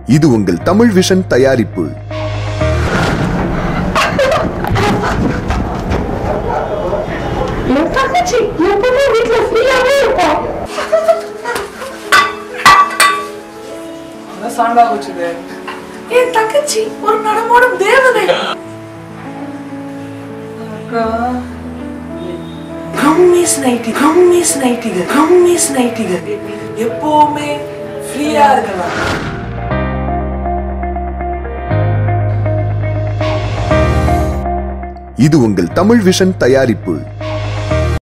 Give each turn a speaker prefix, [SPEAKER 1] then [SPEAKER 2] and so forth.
[SPEAKER 1] இது உங்கள் தமிழ் விஷன் தயாரிப்பு
[SPEAKER 2] என் தங்கச்சி எப்பவுமே வீட்டுல ஃப்ரீயாவே இருப்போம்
[SPEAKER 3] சாண்டா போச்சுது
[SPEAKER 2] என் தங்கச்சி ஒரு நடமாடும் தேவதை
[SPEAKER 3] அக்கா
[SPEAKER 2] கம்மிஸ் நைட்டி கம்மிஸ் நைட்டிக கம்மிஸ் நைட்டிக எப்பவுமே ஃப்ரீயா இருக்கலாம்
[SPEAKER 1] இது உங்கள் தமிழ் விஷன் தயாரிப்பு